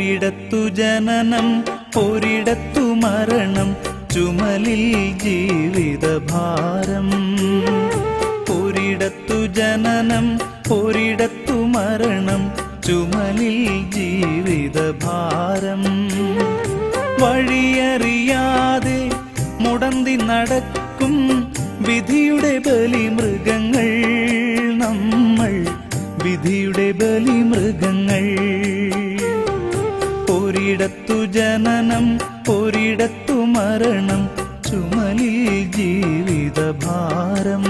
ഒരിടത്തു ജനനം ഒരിടത്തു മരണം ചുമലിൽ ജീവിതഭാരം ഒരിടത്തു ജനനം ഒരിടത്തു മരണം ചുമലിൽ ജീവിതഭാരം വഴിയറിയാതെ മുടന്തി നടക്കും വിധിയുടെ ബലിമൃഗങ്ങൾ നമ്മൾ വിധിയുടെ ബലിമൃഗങ്ങൾ ഒരിടത്തു ജനനം ഒരിടത്തു മരണം ചുമലിൽ ജീവിതഭാരം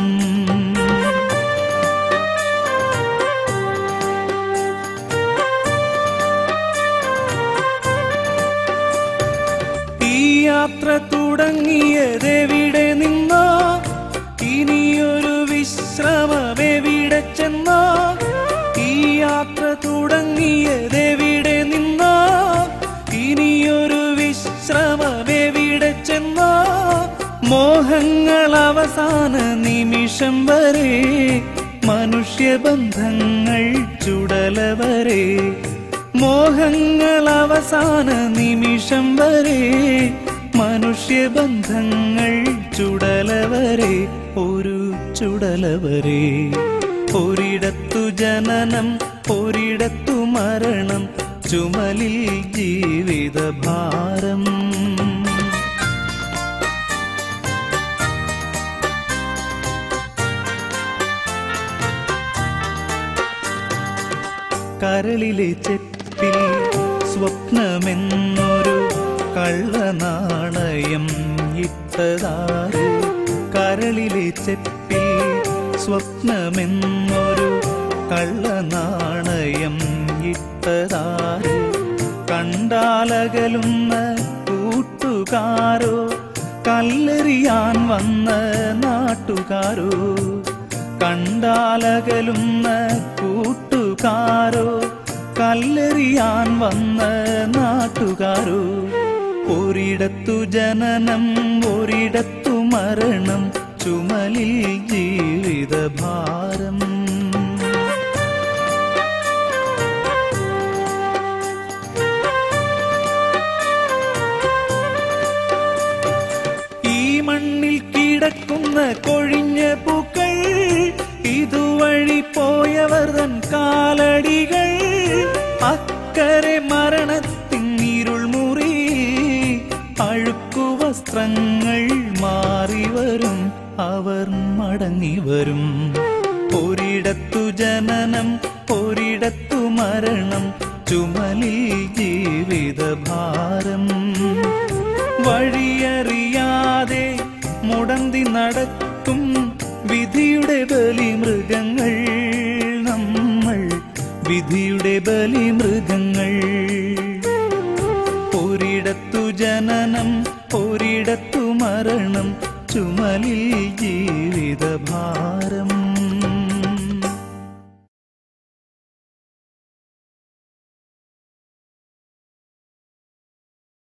ഈ യാത്ര തുടങ്ങിയതെവിടെ നിന്നോ ഇനിയൊരു വിശ്രമമെവിടെ ചെന്നോ ഈ യാത്ര തുടങ്ങിയതെവിടെ നിന്നോ ഇനിയൊരു വിശ്രമമെവിടെ ചെന്നോ മോഹങ്ങൾ അവസാന നിമിഷം വരെ മനുഷ്യബന്ധങ്ങൾ ചുടലവരെ മോഹങ്ങൾ അവസാന നിമിഷം വരെ മനുഷ്യബന്ധങ്ങൾ ചുടലവരെ ഒരു ചുടലവരെ ഒരിടത്തു ജനനം ഒരിടത്തു മരണം ചുമലിൽ ജീവിതഭാരം കരളിലെ ചെപ്പിൽ സ്വപ്നമെന്നൊരു കള്ളനാണയം ഇട്ടതാറ് കരളിലെ ചെപ്പിൽ സ്വപ്നമെന്നൊരു കള്ളനാണയം ഇട്ടതാറ് കണ്ടാലകലുന്ന കൂട്ടുകാരോ കല്ലെറിയാൻ വന്ന നാട്ടുകാരോ കണ്ടാലകലുന്ന കൂട്ടുകാരോ കല്ലെറിയാൻ വന്ന നാട്ടുകാരോ ഒരിടത്തു ജനനം ഒരിടത്തു മരണം ചുമലിൽ ജീവിതഭാരം ഈ മണ്ണിൽ കിടക്കുന്ന കൊഴിഞ്ഞ പൂക്കൾ ഇതുവഴി പോയവർ തൻ കാലടികൾ അക്കരെ മരണത്തിൻ ഇരുൾ മുറി അഴുക്കു വസ്ത്രങ്ങൾ മാറി വരും അവർ മടങ്ങി വരും ഒരിടത്തു ജനനം ഒരിടത്തു മരണം ചുമലിൽ ജീവിതഭാരം വഴിയറിയാതെ മുടന്തി നടക്കും വിധിയുടെ ബലിമൃഗങ്ങൾ നമ്മൾ വിധിയുടെ ബലിമൃഗങ്ങൾ ഒരിടത്തു ജനനം ഒരിടത്തു മരണം ചുമലിൽ ജീവിതഭാരം